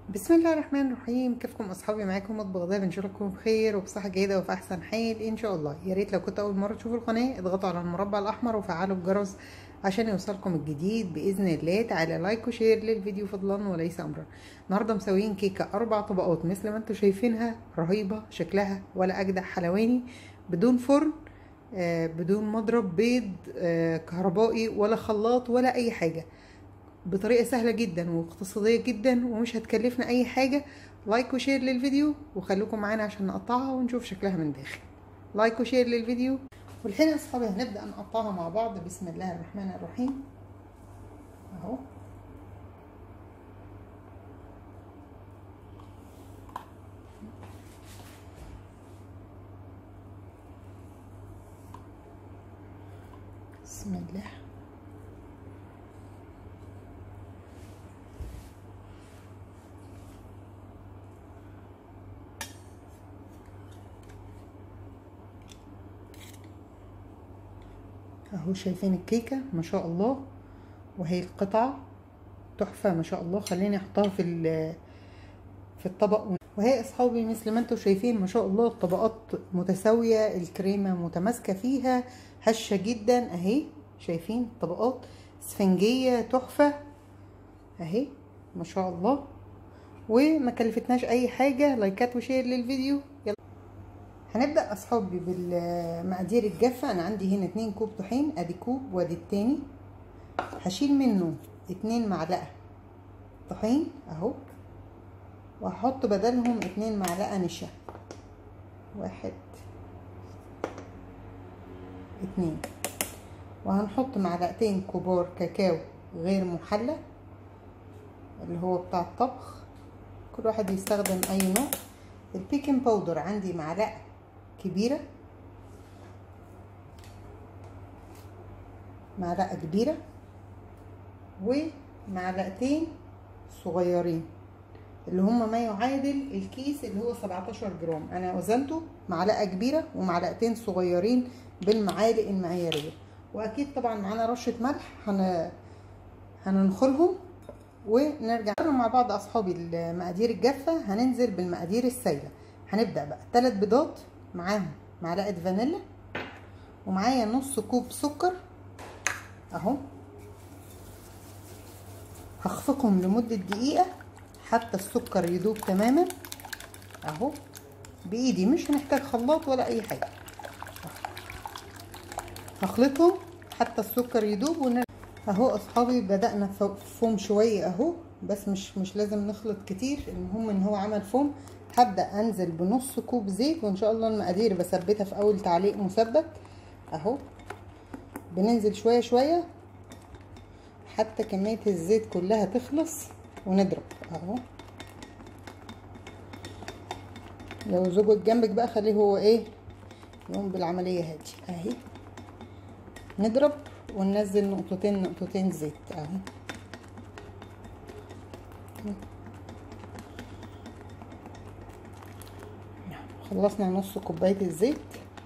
بسم الله الرحمن الرحيم كيفكم اصحابي معاكم مطبخ ده ان شاء الله تكونوا بخير وبصحه جيده وفي احسن حال ان شاء الله يا ريت لو كنت اول مره تشوفوا القناه اضغطوا على المربع الاحمر وفعلوا الجرس عشان يوصلكم الجديد باذن الله تعالى لايك وشير للفيديو فضلا وليس امرا النهارده مسويين كيكه اربع طبقات مثل ما انتم شايفينها رهيبه شكلها ولا اجدع حلواني بدون فرن آه بدون مضرب بيض آه كهربائي ولا خلاط ولا اي حاجه بطريقه سهله جدا واقتصاديه جدا ومش هتكلفنا اي حاجه لايك وشير للفيديو وخليكم معانا عشان نقطعها ونشوف شكلها من داخل لايك وشير للفيديو والحين يا اصحابي هنبدا نقطعها مع بعض بسم الله الرحمن الرحيم اهو بسم الله اهو شايفين الكيكه ما شاء الله وهي القطعه تحفه ما شاء الله خليني احطها في في الطبق وهي اصحابي مثل ما انتم شايفين ما شاء الله الطبقات متساويه الكريمه متماسكه فيها هشه جدا اهي شايفين الطبقات اسفنجيه تحفه اهي ما شاء الله وما كلفتناش اي حاجه لايكات وشير للفيديو يلا هنبدا اصحابي بالمقادير الجافه انا عندي هنا اتنين كوب طحين ادي كوب وادي التاني هشيل منه اتنين معلقه طحين اهو وهحط بدلهم اتنين معلقه نشا واحد اتنين وهنحط معلقتين كبار كاكاو غير محلى اللي هو بتاع الطبخ كل واحد يستخدم اي نوع البيكنج باودر عندي معلقه كبيرة معلقة كبيرة ومعلقتين صغيرين اللي هما ما يعادل الكيس اللي هو 17 جرام انا وزنته معلقة كبيرة ومعلقتين صغيرين بالمعالق المعيارية واكيد طبعا معانا رشة ملح هن... هننخلهم ونرجع مع بعض اصحابي المقادير الجافة هننزل بالمقادير السايلة هنبدأ بقى ثلاث بيضات معاهم معلقه فانيلا ومعايا نص كوب سكر اهو هخفقهم لمده دقيقه حتى السكر يدوب تماما اهو بايدي مش هنحتاج خلاط ولا اي حاجه هخلطهم حتى السكر يدوب ونرجع اهو اصحابي بدأنا فوم شويه اهو بس مش مش لازم نخلط كتير المهم ان هو عمل فوم هبدا انزل بنص كوب زيت وان شاء الله المقادير بثبتها في اول تعليق مثبت اهو بننزل شويه شويه حتى كميه الزيت كلها تخلص ونضرب اهو لو زوجك جنبك بقى خليه هو ايه يقوم بالعمليه هادي اهي نضرب وننزل نقطتين نقطتين زيت اهو خلصنا نص كوبايه الزيت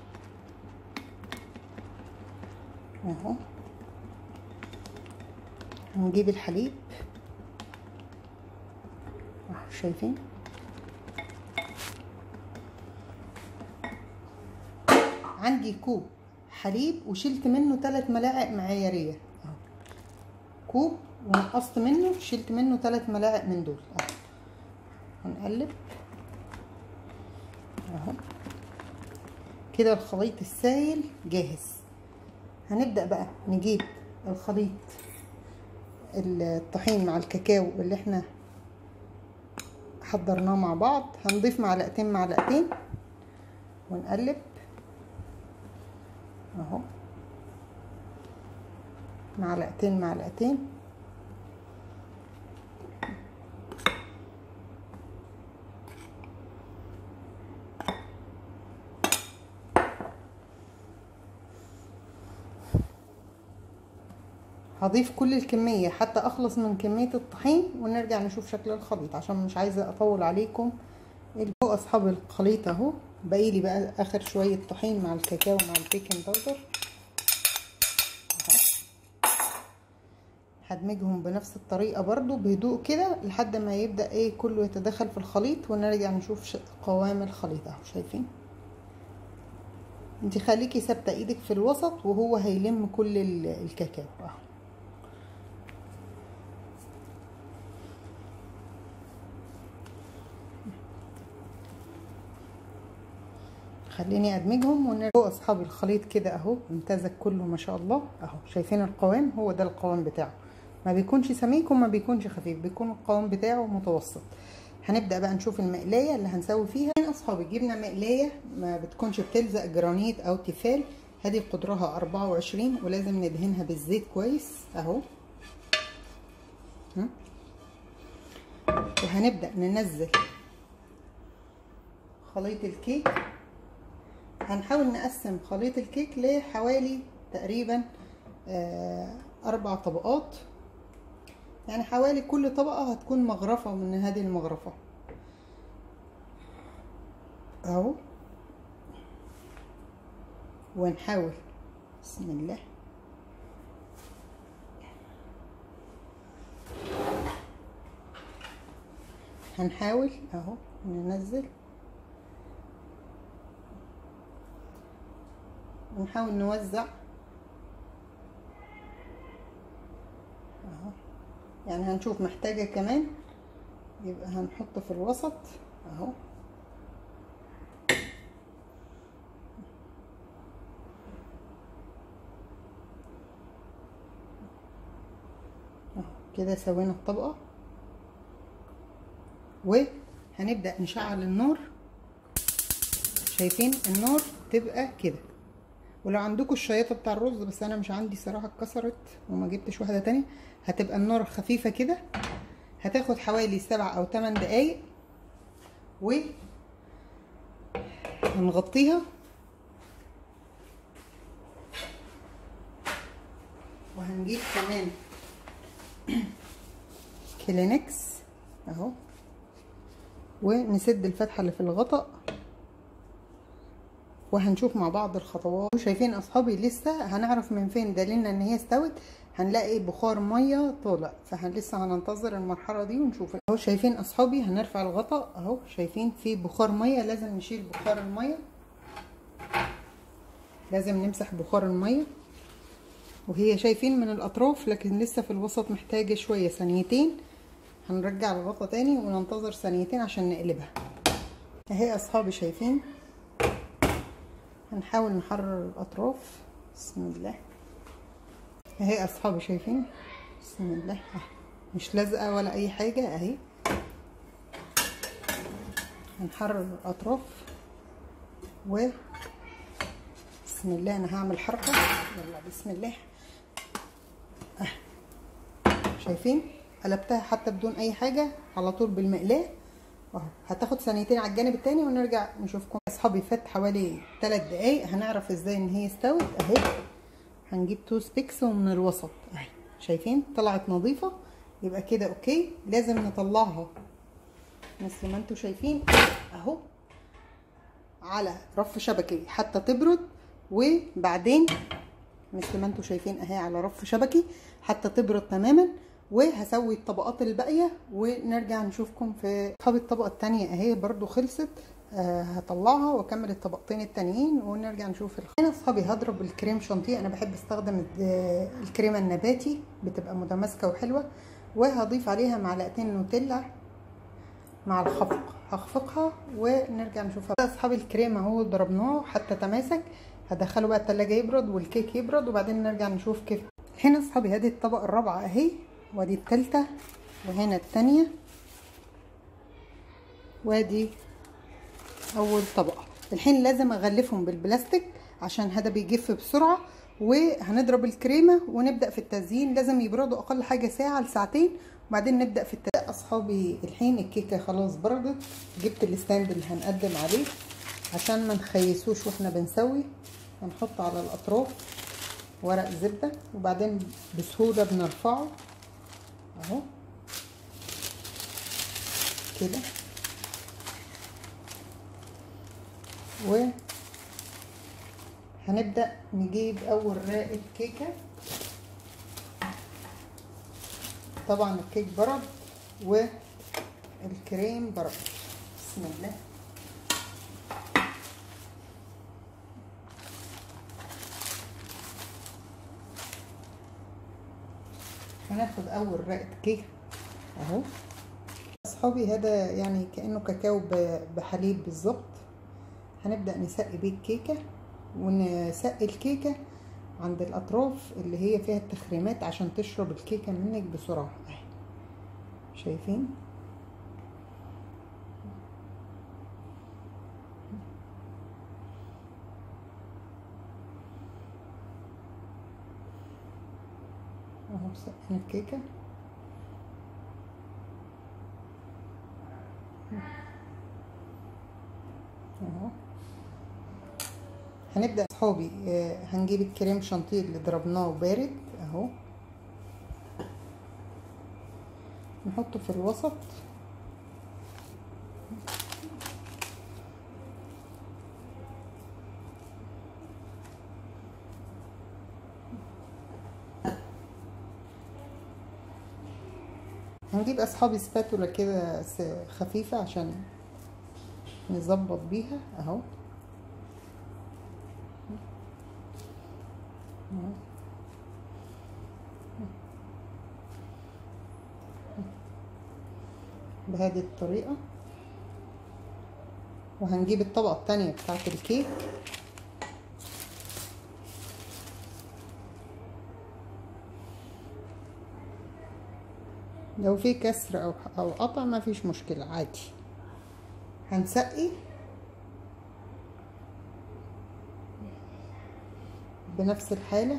اهو هنجيب الحليب اهو شايفين عندي كوب حليب وشلت منه ثلاث ملاعق معياريه اهو كوب ونقصت منه شلت منه ثلاث ملاعق من دول اهو هنقلب اهو كده الخليط السائل جاهز هنبدأ بقى نجيب الخليط الطحين مع الكاكاو اللي احنا حضرناه مع بعض هنضيف معلقتين معلقتين ونقلب اهو معلقتين معلقتين هضيف كل الكمية حتى اخلص من كمية الطحين ونرجع نشوف شكل الخليط عشان مش عايزة اطول عليكم اهو اصحاب الخليط اهو باقيلي بقى اخر شوية طحين مع الكاكاو مع البيكنج باودر هدمجهم بنفس الطريقة برضو بهدوء كده لحد ما يبدأ ايه كله يتدخل في الخليط ونرجع نشوف قوام الخليط اهو شايفين انت خليكي ثابتة ايدك في الوسط وهو هيلم كل الكاكاو اهو خليني ادمجهم ونرجع اصحابي الخليط كده اهو امتزج كله ما شاء الله اهو شايفين القوام هو ده القوام بتاعه ما بيكونش سميك وما بيكونش خفيف بيكون القوام بتاعه متوسط هنبدا بقى نشوف المقلايه اللي هنسوي فيها اصحابي جبنا مقلايه ما بتكونش بتلزق جرانيت او تيفال هذه قدرها 24 ولازم ندهنها بالزيت كويس اهو وهنبدا ننزل خليط الكيك هنحاول نقسم خليط الكيك لحوالي تقريبا آه اربع طبقات يعني حوالي كل طبقة هتكون مغرفة من هذه المغرفة اهو ونحاول بسم الله هنحاول اهو ننزل ونحاول نوزع اهو يعني هنشوف محتاجة كمان يبقى هنحط في الوسط اهو اهو كده سوينا الطبقة وهنبدأ نشعل النار شايفين النار تبقى كده ولو عندكم الشياطه بتاع الرز بس انا مش عندي صراحه اتكسرت وما جبتش واحده تانية هتبقى النار خفيفه كده هتاخد حوالي سبع او تمن دقايق و هنغطيها وهنجيب كمان كلينكس اهو ونسد الفتحه اللي في الغطا وهنشوف مع بعض الخطوات شايفين اصحابي لسه هنعرف من فين دليلنا ان هي استوت هنلاقي بخار ميه طالع فلسه هننتظر المرحله دي ونشوف اهو شايفين اصحابي هنرفع الغطا اهو شايفين في بخار ميه لازم نشيل بخار الميه لازم نمسح بخار الميه وهي شايفين من الاطراف لكن لسه في الوسط محتاجه شويه ثانيتين هنرجع الغطا تاني وننتظر ثانيتين عشان نقلبها اهي اصحابي شايفين هنحاول نحرر الاطراف بسم الله اهي اصحابي شايفين بسم الله أه. مش لازقه ولا اي حاجه اهي هنحرر الاطراف و بسم الله انا هعمل حركه يلا بسم الله أه. شايفين قلبتها حتى بدون اي حاجه على طول بالمقلاه اهو هتاخد ثانيتين على الجانب التاني ونرجع نشوفكم اصحابي فات حوالي 3 دقايق هنعرف ازاي ان هي استوت اهي هنجيب توس بيكس ومن الوسط اهي شايفين طلعت نظيفه يبقى كده اوكي لازم نطلعها مثل ما انتم شايفين اهو على رف شبكي حتى تبرد وبعدين مثل ما انتم شايفين اهي على رف شبكي حتى تبرد تماما وهسوي الطبقات الباقيه ونرجع نشوفكم في اصحاب الطبقه الثانيه اهي برضو خلصت آه هطلعها واكمل الطبقتين التانيين ونرجع نشوف الخ... هنا اصحابي هضرب الكريم شانتيه انا بحب استخدم الكريمه النباتي بتبقى متماسكه وحلوه وهضيف عليها معلقتين نوتيلا مع الخفق هخفقها ونرجع نشوفها اصحابي الكريمه اهو ضربناه حتى تماسك هدخله بقى التلاجة يبرد والكيك يبرد وبعدين نرجع نشوف كيف هنا اصحابي هذه الطبقه الرابعه اهي وادي التالتة وهنا التانية وادي اول طبقة الحين لازم اغلفهم بالبلاستيك عشان هذا بيجف بسرعة وهنضرب الكريمة ونبدأ في التزيين لازم يبردوا اقل حاجة ساعة لساعتين وبعدين نبدأ في التزيين اصحابي الحين الكيكة خلاص بردت جبت الستاند اللي هنقدم عليه عشان ما نخيسوش واحنا بنسوي هنحط على الاطراف ورق زبدة وبعدين بسهولة بنرفعه اهو كده و هنبدأ نجيب أول رائد كيكة طبعا الكيك برد والكريم برد بسم الله هناخد اول رقه كيك اهو اصحابي هذا يعني كانه كاكاو بحليب بالظبط هنبدا نسقي بيه الكيكه ونسقي الكيكه عند الاطراف اللي هي فيها التخريمات عشان تشرب الكيكه منك بسرعه اهي شايفين اهو سقينا الكيكه اهو هنبدا صحابي هنجيب الكريم شانتيه اللي ضربناه بارد اهو نحطه في الوسط هنجيب اصحابي سباتولا كده خفيفه عشان نظبط بيها اهو بهذه الطريقة وهنجيب الطبقة التانية بتاعت الكيك لو في كسر او او قطع ما فيش مشكلة عادي هنسقي بنفس الحالة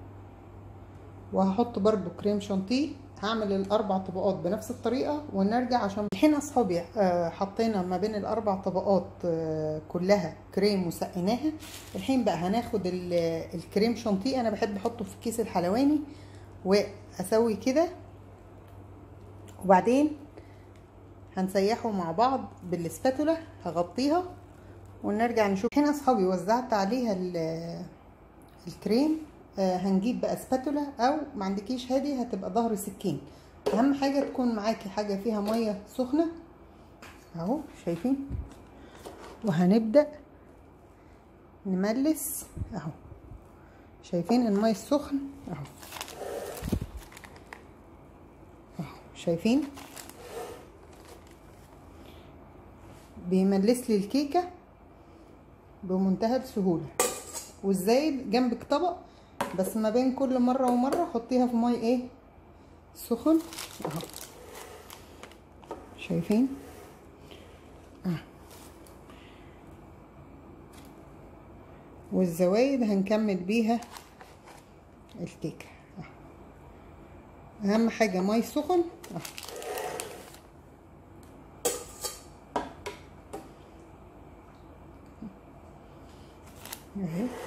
وهحط برضو كريم شانتيه هعمل الاربع طبقات بنفس الطريقة ونرجع عشان الحين اصحابي حطينا ما بين الاربع طبقات كلها كريم وسقيناها الحين بقى هناخد الكريم شانتيه انا بحب احطه في الكيس الحلواني واسوي كده وبعدين هنسيحه مع بعض بالسباتولا هغطيها ونرجع نشوف هنا اصحابي وزعت عليها الكريم آه هنجيب بقى سباتولا او ما عندكيش هذه هتبقى ظهر سكين اهم حاجه تكون معاكي حاجه فيها ميه سخنه اهو شايفين وهنبدا نملس اهو شايفين الميه السخن اهو اهو شايفين بيملس لي الكيكه بمنتهى السهوله والزايد جنبك طبق بس ما بين كل مره ومره حطيها في ميه ايه سخن اهو شايفين اه والزوايد هنكمل بيها الكيكه اهم حاجه ميه سخن اه اهي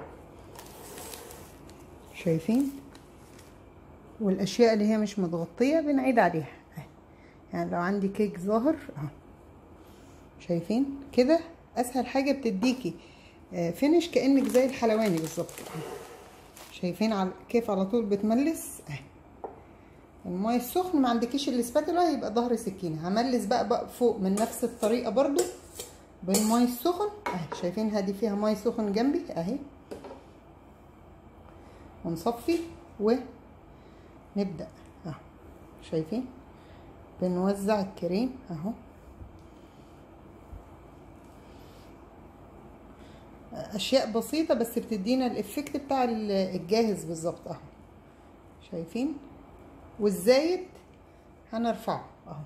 شايفين والاشياء اللي هي مش متغطيه بنعيد عليها يعني لو عندي كيك ظاهر اهو شايفين كده اسهل حاجه بتديكي فينش كانك زي الحلواني بالظبط شايفين على كيف على طول بتملس اهي المايه السخن ما عندكيش الاسباتولا يبقى ظهر سكينه هملس بقى, بقى فوق من نفس الطريقه برضو بالماء السخن اهي شايفين هذه فيها ماء سخن جنبي اهي ونصفي ونبدا اهو شايفين بنوزع الكريم اهو اشياء بسيطه بس بتدينا الافكت بتاع الجاهز بالظبط اهو شايفين والزايد هنرفعه اهو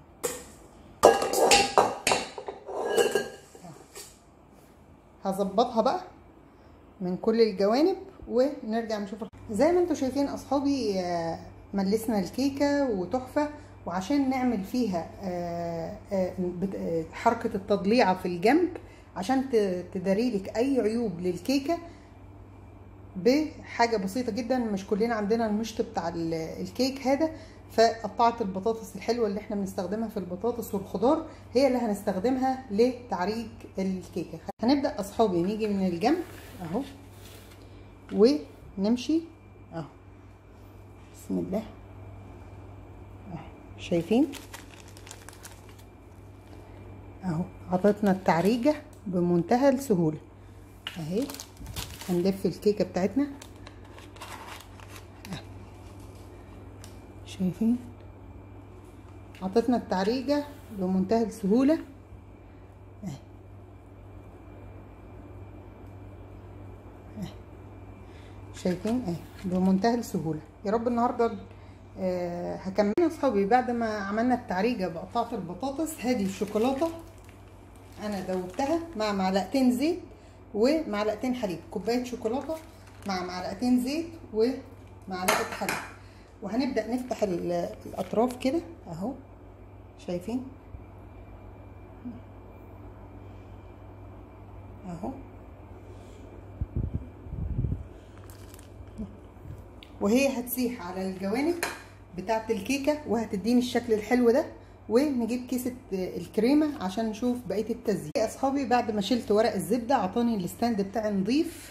هظبطها بقى من كل الجوانب ونرجع نشوف زي ما انتم شايفين اصحابي ملسنا الكيكه وتحفه وعشان نعمل فيها حركه التضليعه في الجنب عشان تداريلك اي عيوب للكيكه بحاجه بسيطه جدا مش كلنا عندنا المشط بتاع الكيك هذا فقطعت البطاطس الحلوه اللي احنا بنستخدمها في البطاطس والخضار هي اللي هنستخدمها لتعريج الكيكه هنبدا اصحابي نيجي من الجنب اهو ونمشي اهو بسم الله اهو شايفين اهو عطتنا التعريجة بمنتهى السهولة اهي هنلف الكيكة بتاعتنا شايفين عطتنا التعريجة بمنتهى السهولة اهي شايفين اهي بمنتهى السهوله يا رب النهارده آه هكمل اصحابي بعد ما عملنا التعريجه بقطعه البطاطس هذه الشوكولاته انا دوبتها مع معلقتين زيت ومعلقتين حليب كوبايه شوكولاته مع معلقتين زيت ومعلقه حليب وهنبدا نفتح الاطراف كده اهو شايفين اهو وهي هتسيح على الجوانب بتاعه الكيكه وهتديني الشكل الحلو ده ونجيب كيسه الكريمه عشان نشوف بقيه التزيين يا اصحابي بعد ما شلت ورق الزبده عطاني الستاند بتاعي نضيف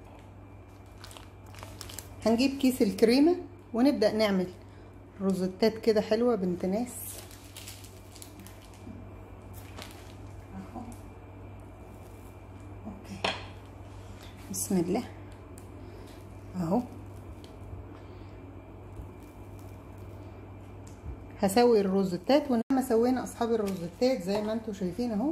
هنجيب كيس الكريمه ونبدا نعمل روزتات كده حلوه بنت ناس اهو اوكي بسم الله اهو هسوي الروزتات ولما سوينا اصحاب الروزتات زي ما انتم شايفين اهو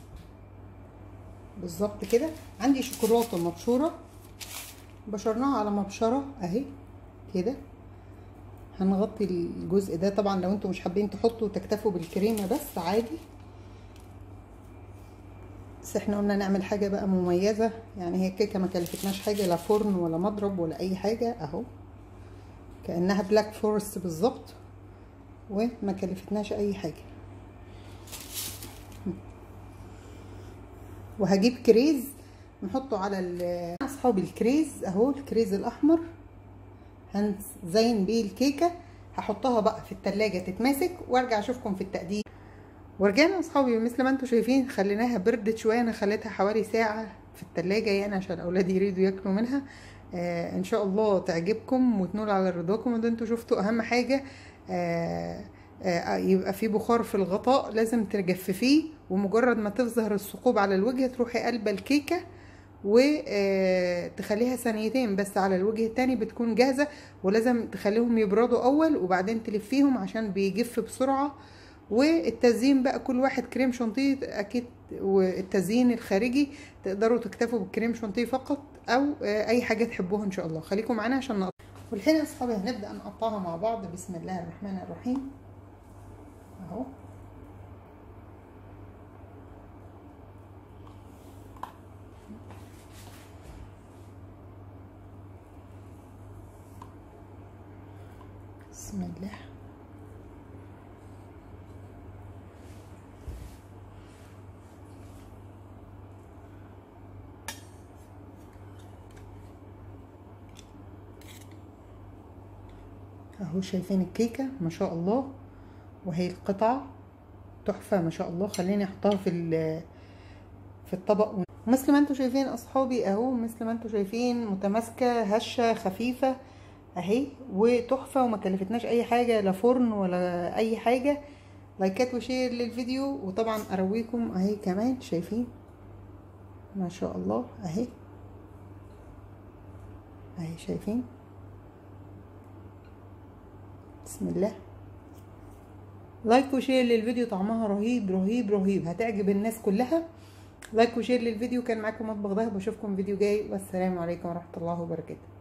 بالظبط كده عندي شوكولاته مبشوره بشرناها على مبشره اهي كده هنغطي الجزء ده طبعا لو انتم مش حابين تحطوا تكتفوا بالكريمه بس عادي بس احنا قلنا نعمل حاجه بقى مميزه يعني هي الكيكه ما كلفتناش حاجه لا فرن ولا مضرب ولا اي حاجه اهو كانها بلاك فورست بالظبط وما كلفتناش اي حاجه وهجيب كريز نحطه على اصحاب الكريز اهو الكريز الاحمر هنزين بيه الكيكه هحطها بقى في التلاجة تتماسك وارجع اشوفكم في التقديم ورجعنا اصحابي مثل ما انتم شايفين خليناها بردت شويه انا خليتها حوالي ساعه في التلاجة يعني عشان اولادي يريدوا ياكلوا منها آه ان شاء الله تعجبكم وتنول على رضاكم وده انتوا شفتوا اهم حاجه آه آه يبقى في بخار في الغطاء لازم تجففيه ومجرد ما تظهر الثقوب على الوجه تروحي قلبه الكيكه وتخليها ثانيتين بس على الوجه التاني بتكون جاهزه ولازم تخليهم يبردوا اول وبعدين تلفيهم عشان بيجف بسرعه والتزيين بقى كل واحد كريم شانتيه اكيد والتزيين الخارجي تقدروا تكتفوا بالكريم شانتيه فقط او اي حاجه تحبوها ان شاء الله خليكم معانا عشان نقطع والحين يا اصحابي هنبدا نقطعها مع بعض بسم الله الرحمن الرحيم اهو بسم الله اهو شايفين الكيكه ما شاء الله وهي القطعه تحفه ما شاء الله خليني احطها في في الطبق مثل ما انتم شايفين اصحابي اهو مثل ما انتم شايفين متماسكه هشه خفيفه اهي وتحفه وما كلفتناش اي حاجه لا فرن ولا اي حاجه لايكات وشير للفيديو وطبعا ارويكم اهي كمان شايفين ما شاء الله اهي اهي شايفين بسم الله لايك وشير للفيديو طعمها رهيب رهيب رهيب هتعجب الناس كلها لايك وشير للفيديو كان معاكم مطبخ دهب واشوفكم فيديو جاي والسلام عليكم ورحمه الله وبركاته